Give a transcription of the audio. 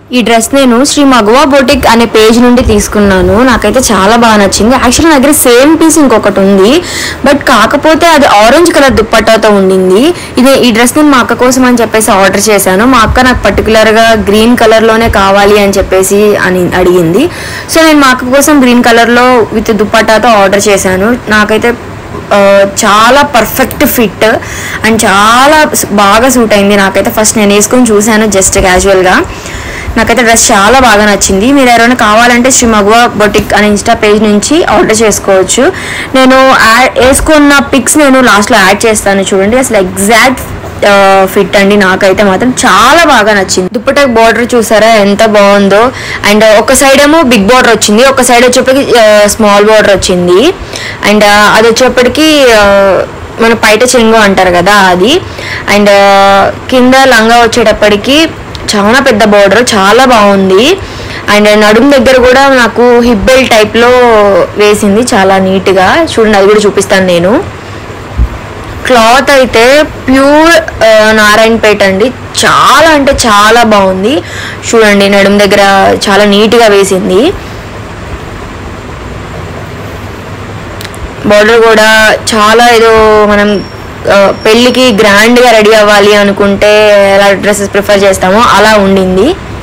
ఈ డ్రెస్ నేను శ్రీ మగువా బోటిక్ అనే పేజ్ నుండి తీసుకున్నాను నాకైతే చాలా బాగా నచ్చింది యాక్చువల్లీ నా దగ్గర సేమ్ పీస్ ఇంకొకటి ఉంది బట్ కాకపోతే అది ఆరెంజ్ కలర్ దుప్పట్టాతో ఉండింది ఇది ఈ డ్రెస్ నేను మా అక్క కోసం అని చెప్పేసి ఆర్డర్ చేశాను మా అక్క నాకు పర్టికులర్గా గ్రీన్ కలర్లోనే కావాలి అని చెప్పేసి అని అడిగింది సో నేను మా అక్క కోసం గ్రీన్ కలర్లో విత్ దుప్పట్టాతో ఆర్డర్ చేశాను నాకైతే ఆ, చాలా పర్ఫెక్ట్ ఫిట్ అండ్ చాలా స్- బాగా సూట్ అయింది నాకైతే ఫస్ట్ నేను వేసుకొని చూశాను జస్ట్ క్యాజువల్గా నాకైతే డ్రెస్ చాలా బాగా నచ్చింది మీరు ఎవరైనా కావాలంటే శ్రీ మగువ బొటిక్ అనే ఇన్స్టా పేజ్ నుంచి ఆర్డర్ చేసుకోవచ్చు నేను యాడ్ వేసుకున్న పిక్స్ నేను లాస్ట్లో యాడ్ చేస్తాను చూడండి అసలు ఎగ్జాక్ట్ ఫిట్ అండి నాకైతే మాత్రం చాలా బాగా నచ్చింది దుప్పటకు బార్డర్ చూసారా ఎంత బాగుందో అండ్ ఒక సైడ్ ఏమో బిగ్ బార్డర్ వచ్చింది ఒక సైడ్ వచ్చేప్పటికి స్మాల్ బార్డర్ వచ్చింది అండ్ అది వచ్చేప్పటికి ఆ, మన పైట చెంగు అంటారు కదా అది అండ్ కింద లంగా వచ్చేటప్పటికి చాలా పెద్ద బార్డర్ చాలా బాగుంది అండ్ నడుము దగ్గర కూడా నాకు హిప్ బెల్ట్ టైప్లో వేసింది చాలా నీట్గా చూడండి అది కూడా చూపిస్తాను నేను క్లాత్ అయితే ప్యూర్ నారాయణపేట అండి చాలా అంటే చాలా బాగుంది చూడండి నడుము దగ్గర చాలా నీట్గా వేసింది బార్డర్ కూడా చాలా ఏదో మనం ఆ, పెళ్ళికి గ్రాండ్గా రెడీ అవ్వాలి అనుకుంటే ఎలా డ్రెస్సెస్ ప్రిఫర్ చేస్తామో అలా ఉండింది